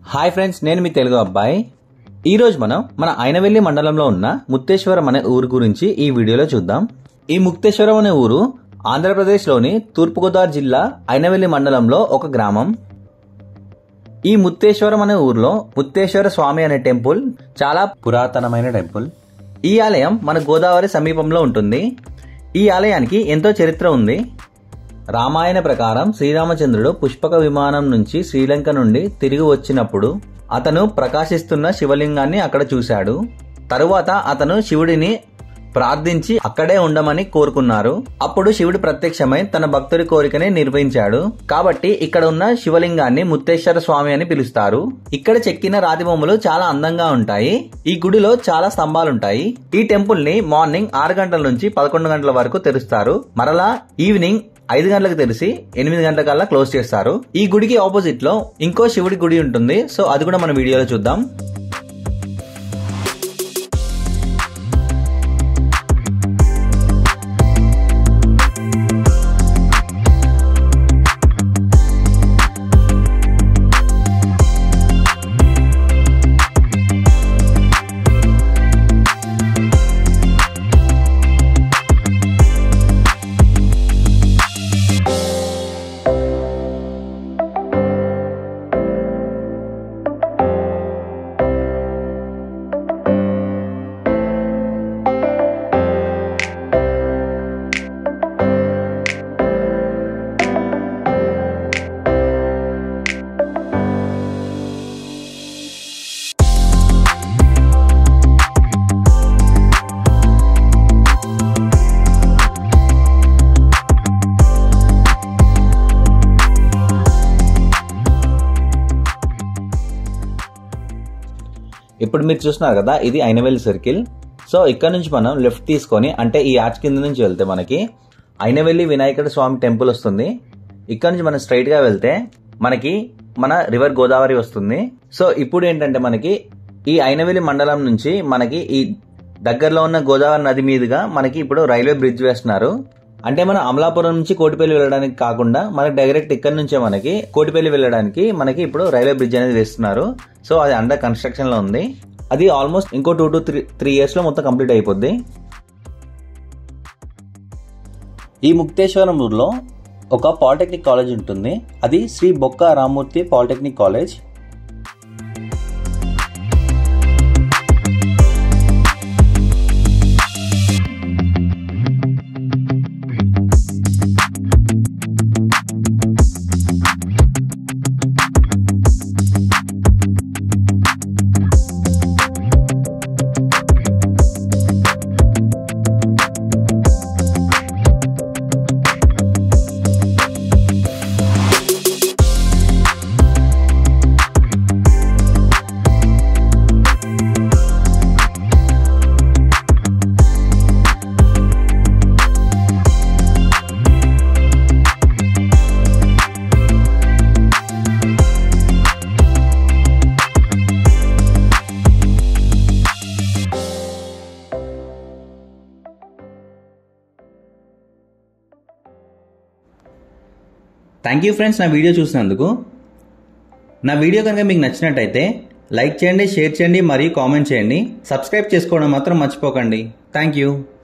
hi friends నేను మీ తెలుగు అబ్బాయి ఈ రోజు మనం మన అయినవెల్లి మండలంలో ఉన్న ముక్తేశ్వరం అనే ఊరు గురించి ఈ వీడియోలో చూద్దాం ఈ ముక్తేశ్వరం అనే ఊరు ఆంధ్రప్రదేశ్లోని తూర్పుగోదావరి జిల్లా అయినవెల్లి మండలంలో ఒక గ్రామం ఈ ముత్తేశ్వరం అనే ఊర్లో ముత్తేశ్వర స్వామి అనే టెంపుల్ చాలా పురాతనమైన టెంపుల్ ఈ ఆలయం మన గోదావరి సమీపంలో ఉంటుంది ఈ ఆలయానికి ఎంతో చరిత్ర ఉంది రామాయణ ప్రకారం శ్రీరామచంద్రుడు పుష్పక విమానం నుంచి శ్రీలంక నుండి తిరిగి వచ్చినప్పుడు అతను ప్రకాశిస్తున్న శివలింగాన్ని అక్కడ చూశాడు తరువాత అతను శివుడిని ప్రార్థించి అక్కడే ఉండమని కోరుకున్నారు అప్పుడు శివుడు ప్రత్యక్షమై తన భక్తుడి కోరికని నిర్వహించాడు కాబట్టి ఇక్కడ ఉన్న శివలింగాన్ని ముత్తేశ్వర స్వామి అని పిలుస్తారు ఇక్కడ చెక్కిన రాతి బొమ్మలు చాలా అందంగా ఉంటాయి ఈ గుడిలో చాలా స్తంభాలుంటాయి ఈ టెంపుల్ ని మార్నింగ్ ఆరు గంటల నుంచి పదకొండు గంటల వరకు తెరుస్తారు మరలా ఈవినింగ్ ఐదు గంటలకు తెలిసి ఎనిమిది గంటల కల్లా క్లోజ్ చేస్తారు ఈ గుడికి ఆపోజిట్ లో ఇంకో శివుడి గుడి ఉంటుంది సో అది కూడా మన వీడియోలో చూద్దాం ఇప్పుడు మీరు చూస్తున్నారు కదా ఇది అయినవెల్లి సర్కిల్ సో ఇక్కడ నుంచి మనం లెఫ్ట్ తీసుకొని అంటే ఈ ఆర్చ్ కింద నుంచి వెళ్తే మనకి అయినవెల్లి వినాయకుడి స్వామి టెంపుల్ వస్తుంది ఇక్కడ నుంచి మనం స్ట్రైట్ గా వెళ్తే మనకి మన రివర్ గోదావరి వస్తుంది సో ఇప్పుడు ఏంటంటే మనకి ఈ అయినవెల్లి మండలం నుంచి మనకి ఈ దగ్గరలో ఉన్న గోదావరి నది మీదుగా మనకి ఇప్పుడు రైల్వే బ్రిడ్జ్ వేస్తున్నారు అంటే మన అమలాపురం నుంచి కోటిపల్లి వెళ్ళడానికి కాకుండా మనకి డైరెక్ట్ ఇక్కడ నుంచే మనకి కోటిపల్లి వెళ్ళడానికి మనకి ఇప్పుడు రైల్వే బ్రిడ్జ్ అనేది వేస్తున్నారు సో అది అండర్ కన్స్ట్రక్షన్ లో ఉంది అది ఆల్మోస్ట్ ఇంకో two to three three years లో మొత్తం కంప్లీట్ అయిపోద్ది ఈ ముక్తేశ్వరం ఊర్లో ఒక పాలిటెక్నిక్ కాలేజ్ ఉంటుంది అది Shri Bokka Ramurthy polytechnic college thank you friends నా వీడియో చూసినందుకు నా వీడియో కనుక మీకు నచ్చినట్టయితే లైక్ చేయండి షేర్ చేయండి మరియు కామెంట్ చేయండి సబ్స్క్రైబ్ చేసుకోవడం మాత్రం మర్చిపోకండి థ్యాంక్ యూ